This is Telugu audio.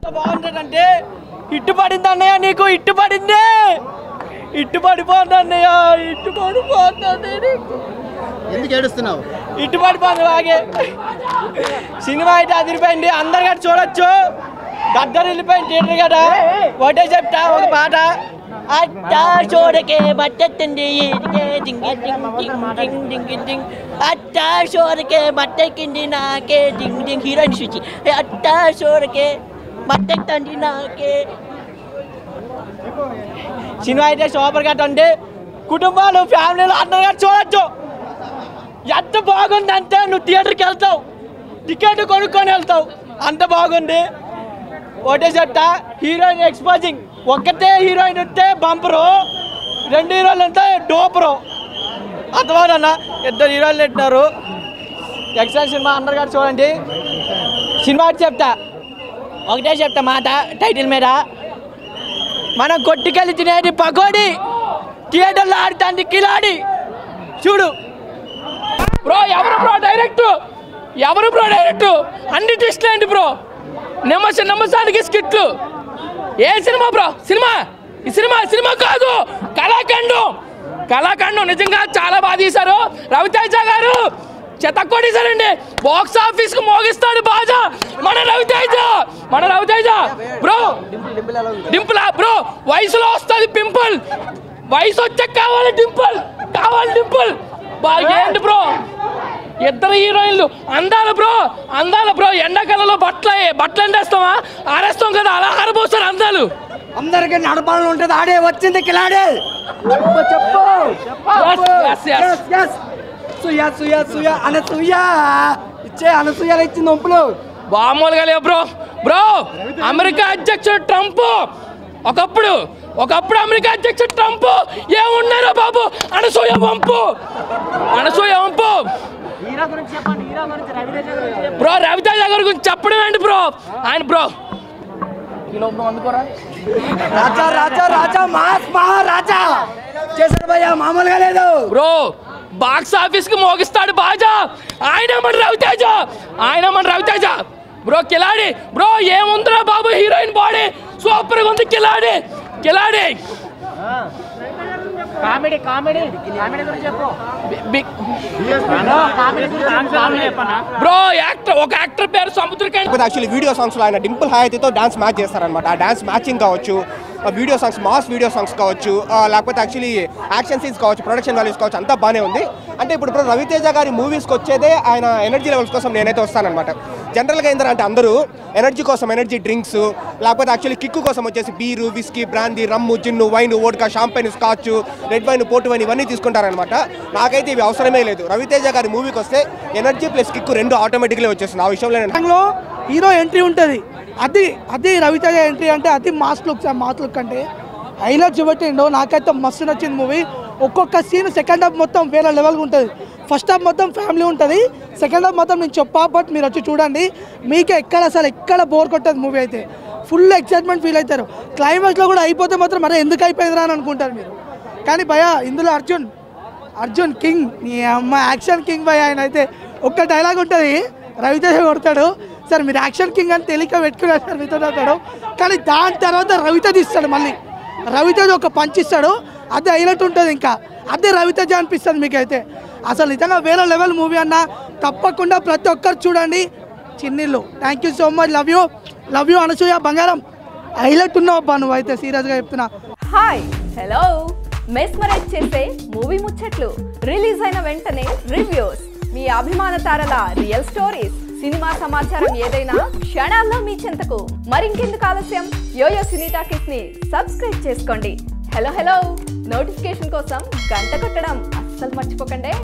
బాగుంటుందంటే ఇట్టు పడింది అన్నయ్య నీకు ఇట్టు పడింది ఇట్టు పడిపోతుంది అన్నయ్య ఇట్టు పడిపోతుంది నీకు ఎందుకు ఏడుస్తున్నావు ఇట్టు పడిపోతుంది బాగే సినిమా అయితే అదిరిపోయింది అందరు కూడా చూడొచ్చు గద్దరు వెళ్ళిపోయింది థియేటర్ కదా ఒకటే చెప్తా ఒక పాట అట్టా చూడకే బట్టెత్తింది ఈడికే డింగి డింగ్ డింగ్ డింగ్ డింగ్ డింగ్ అట్టా చూడకే బట్టెక్కింది నాకే డింగ్ డింగ్ హీరోయిన్ చూచి అట్టా చూడకే బట్టెక్కండి నాకే సినిమా అయితే సూపర్ గా ఉంది కుటుంబాలు ఫ్యామిలీలు అందరు కూడా చూడొచ్చు ఎంత బాగుందంటే నువ్వు థియేటర్కి వెళ్తావు టికెట్ కొనుక్కొని వెళ్తావు అంత బాగుంది ఒకటే చెట్ట హీరోయిన్ ఎక్స్పోజింగ్ ఒక్కటే హీరోయిన్ ఉంటే బంపరు రెండు హీరోలు ఉంటే డోపరు అర్థమవునన్న ఇద్దరు హీరోలు పెట్టినారు ఎక్సలెంట్ సినిమా అందరు గారు చూడండి సినిమా ఒకటి చెప్తా ఒకటే చెప్తా మాట టైటిల్ మీద మనం కొట్టుకెళ్ళి తినేది పకోడి థియేటర్లో ఆడుతుంది కిలాడి చూడు బ్రో ఎవరు బ్రో డైరెక్ట్ ఎవరు బ్రో డైరెక్ట్ అన్ని ట్విస్ట్లు ఏంటి బ్రో నిమ్మస నిమ్మసానికి స్కిట్లు ఏ సినిమా బ్రో సినిమా ఈ సినిమా సినిమా కాదు కళాఖండం కళాఖండం నిజంగా చాలా బాగా తీశారు రవితేజ గారు చెతక్కొట్టేశారండి బాక్స్ ఆఫీస్ కు మోగిస్తాడు బాజా మన రవితేజ మన రవితేజ బ్రో డింపుల్ బ్రో వయసులో వస్తుంది పింపుల్ వయసు వచ్చాక కావాలి డింపుల్ కావాలి డింపుల్ బాగా ఏంటి బ్రో ఇద్దరు హీరోయిన్లు అందాల బ్రో అందాల బ్రో ఎండాకాలంలో బట్టలు బట్టలు ఎండేస్తామా ఆరేస్తాం కదా అలా ఆరబోస్తారు అందాలు అందరికి నడపాలని ఉంటుంది ఆడే వచ్చింది కిలాడే చెప్పు Yes, yes, yes. Yes, yes. సుయ సుయ సుయ Anasuya ఇచ్చే అనసూయలు ఇచ్చింది ఒంపులు మామూలుగా లేవు బ్రో బ్రో అమెరికా అధ్యక్షుడు ట్రంప్ ఒకప్పుడు ఒకప్పుడు అమెరికా అధ్యక్షుడు ట్రంప్ ఏమున్నారో బాబు అనసూయ వంపు అనసూయ వంపు బ్రో రవితేజ గారి గురించి చెప్పడం ఏంటి బ్రో ఆయన బ్రో రాజా రాజా రాజా మాస్ మహారాజా చేశాడు భయ్యా మామూలుగా లేదు బ్రో బాక్స్ ఆఫీస్ కి మోగిస్తాడు బాజా ఆయన మన రవితేజ ఆయన మన రవితేజ బ్రో కిలాడి బ్రో ఏముందిరా బాబు హీరోయిన్ బాడీ సూపర్ గా ఉంది Khiladi Khiladi comedy comedy comedy గురించి చెప్పు బి- కామెడీ గురించి కామెడీ చెప్పనా బ్రో యాక్టర్ ఒక యాక్టర్ పేరు సముద్రకాండ్ లేకపోతే యాక్చువల్లీ వీడియో సాంగ్స్లో ఆయన డింపుల్ హాయతీతో డాన్స్ మ్యాచ్ చేస్తారనమాట ఆ డాన్స్ మ్యాచింగ్ కావచ్చు ఆ video songs mass video songs కావచ్చు ఆ లేకపోతే యాక్చువల్లీ యాక్షన్ సీన్స్ కావచ్చు ప్రొడక్షన్ వాల్యూస్ కావచ్చు అంతా బాగానే ఉంది అంటే ఇప్పుడు ఇప్పుడు రవితేజ గారి మూవీస్కి వచ్చేదే ఆయన ఎనర్జీ లెవెల్స్ కోసం నేనైతే వస్తానన్నమాట జనరల్గా ఏంటంటే అందరూ ఎనర్జీ కోసం ఎనర్జీ డ్రింక్స్ లేకపోతే యాక్చువల్లీ కిక్కు కోసం వచ్చేసి beer whisky brandy rum gin wine vodka champagne scotch red wine port wine ఇవన్నీ తీసుకుంటారనమాట నాకైతే ఇవి అవసరమే లేదు రవితేజ గారి మూవీకి వస్తే ఎనర్జీ ప్లస్ కిక్కు రెండు ఆటోమేటిక్లీ వచ్చేస్తుంది ఆ విషయంలో నేను లో హీరో ఎంట్రీ ఉంటుంది అది అది రవితేజ ఎంట్రీ అంటే అది మాస్ లుక్ మాస్ లుక్ అంటే హైలైట్ చూపెట్టిండు నాకైతే మస్తు నచ్చింది మూవీ ఒక్కొక్క సీన్ సెకండ్ హాఫ్ మొత్తం వేరే లెవెల్గా ఉంటుంది ఫస్ట్ హాఫ్ మొత్తం ఫ్యామిలీ ఉంటుంది సెకండ్ హాఫ్ మొత్తం నేను చెప్పా బట్ మీరు వచ్చి చూడండి మీకే ఎక్కడ అసలు ఎక్కడ బోర్ కొట్టదు మూవీ అయితే ఫుల్ ఎక్సైట్మెంట్ ఫీల్ అవుతారు క్లైమాక్స్లో కూడా అయిపోతే మాత్రం మరే ఎందుకు అయిపోయిందిరా అని అనుకుంటారు మీరు కానీ భయ ఇందులో అర్జున్ అర్జున్ కింగ్ నీ అమ్మ యాక్షన్ కింగ్ భయ ఆయన అయితే ఒక్క డైలాగ్ ఉంటుంది రవితేజ కొడతాడు సార్ మీరు యాక్షన్ కింగ్ అని తెలియక పెట్టుకున్నారు సార్ మీతో అంటాడు కానీ దాని తర్వాత రవితేజ ఇస్తాడు మళ్ళీ రవితేజ ఒక పంచ్ ఇస్తాడు అదే హైలైట్ ఉంటుంది ఇంకా అదే రవితేజ అనిపిస్తుంది మీకైతే అసలు నిజంగా వేరే లెవెల్ మూవీ అన్న తప్పకుండా ప్రతి ఒక్కరు చూడండి చిన్నిళ్ళు thank you so much love you love you Anasuya బంగారం హైలైట్ ఉన్నావు అబ్బా నువ్వు అయితే సీరియస్గా చెప్తున్నా హాయ్ హలో మెస్మరైజ్ చేసే మూవీ ముచ్చట్లు రిలీజ్ అయిన వెంటనే రివ్యూస్ మీ అభిమాన తారల రియల్ స్టోరీస్ సినిమా సమాచారం ఏదైనా క్షణాల్లో మీ చెంతకు మరింకెందుకు ఆలస్యం యోయో సినీ టాకీస్ ని సబ్స్క్రైబ్ చేసుకోండి హలో హలో నోటిఫికేషన్ కోసం గంట కొట్టడం అస్సలు మర్చిపోకండి